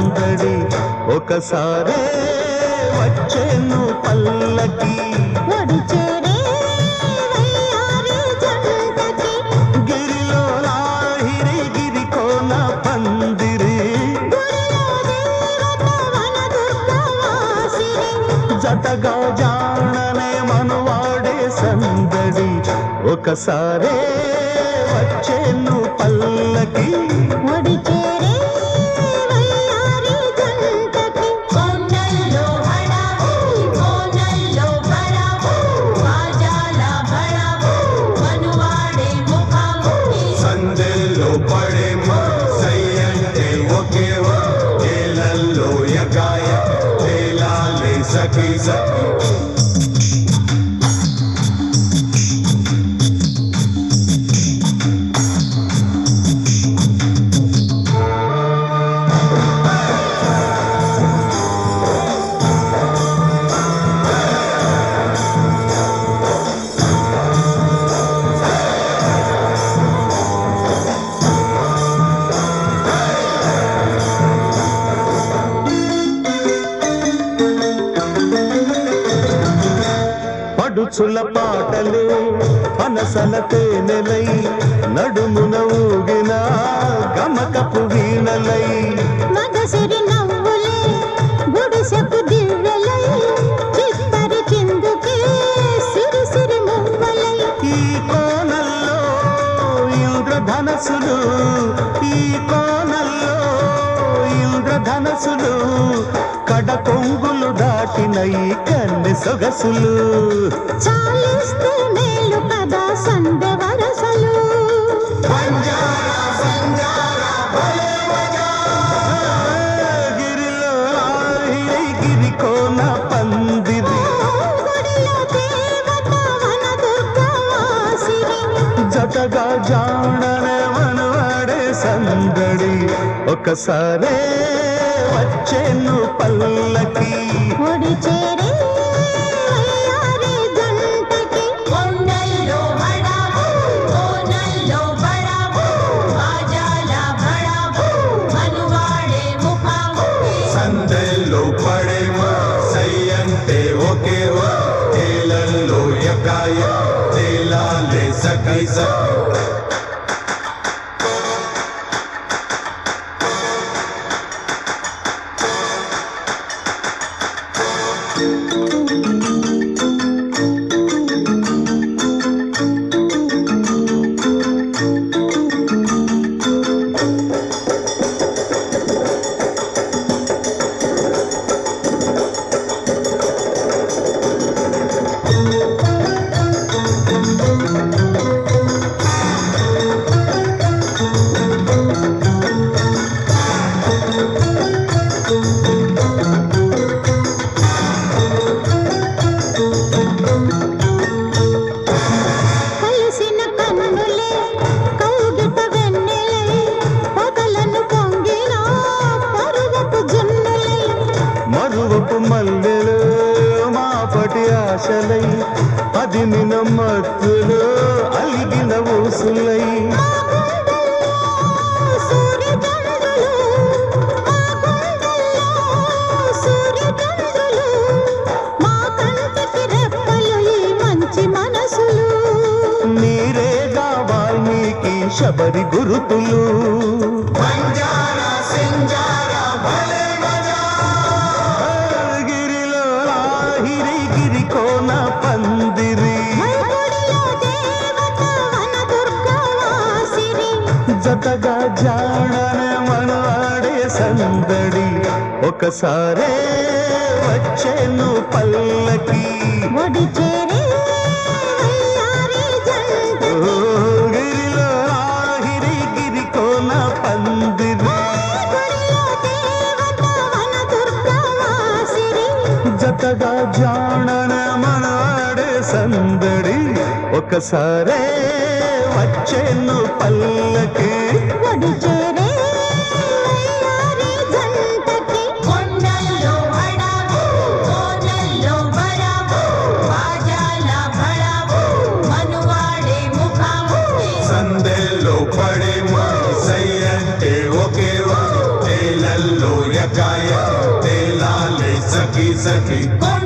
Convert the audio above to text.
సందడి ఒకసారే వచ్చేను పల్లకి ఒడి చేరే వయ్యారి జంటకి గిరిలో లాహిరి గిరి కోన పందిరి గుడిలో దేవత వన దుర్గవాసిని జతగా జాణనే మనువాడే సందడి ఒకసారే వచ్చేను పల్లకి ఒడి చేరే వయ్యారి జంటకి కొండల్లో హడావు కోనల్లో బడావు బాజాల బడావు మనువాడే ముఖము సందెల్లో పడేమ సయ్యంటే ఒకేవ ఏలల్లో యగాయ తేలాలే సఖీ సఖీ పడుచుల పాటలే పనసల తేనెలై నడుమున ఊగిన గమకపు వీణలై మగసిరి నవ్వులే గుడిసెకు దివ్వెలై చిత్తరి చిందుకే సిరి సిరి మువ్వలై ఈ కోనల్లో ఇంద్రధనసులు ఈ కోనల్లో ఇంద్రధనసులు కడకొంగులు దాటిన ఈ కన్నె సొగసులు చాలిస్తే మేలు కదా సందె వరసలు గిరిలో ఆహిరి గిరి కోన పందిరి గుడిలో దేవత వన దుర్గవాసిని జతగా జాడనే మనవాడే సందడి ఒకసారే వచ్చేను పల్లకి ఒడి చేరే వయ్యారి జంటకి కొండల్లో హడావు కోనల్లో బడావు బాజాల బడావు మనువాడే ముఖము సందెల్లో పడేమ సయ్యంటే ఒకేవ ఏలల్లో యగాయ తేలాలే సఖీ సఖీ కలిసిన కన్నులే కౌగిట వెన్నెలై పగలను పొంగిన పరువపు జున్నులై మరువపు మల్లెలు మాపటి ఆశలై అది నిన మత్తులు అలిగిన ఊసులై మా గుండెల్లో సూర్యచంద్రులు మా గుండెల్లో సూర్యచంద్రులు మా కంటికి రెప్పలు ఈ మంచి మనసులు నీరేగా వాల్మీకి శబరి గురుతులు గిరిలో లాహిరి గిరి కోన పందిరి గుడిలో దేవత వన దుర్గవాసిని జతగా జాడనే మనవాడే సందడి ఒకసారే వచ్చేను పల్లకి ఒడి చేరే వయ్యారి జంట ఓ గిరిలో ఆహిరి గిరి కోన పందిరి గుడిలో దేవత వన దుర్గవాసిని జతగా జాడన మనవాడే సందడి ఒకసారే వచ్చేను పల్లకి ఒడి చేరే వయ్యారి జంటకి కొండల్లో హడావు కోనల్లో బడావు బాజాల బడావు మనువాడే ముఖము సందెల్లో పడేమ సయ్యంటే ఒకేవ ఏలల్లో యగాయ సఖి కొండల్లో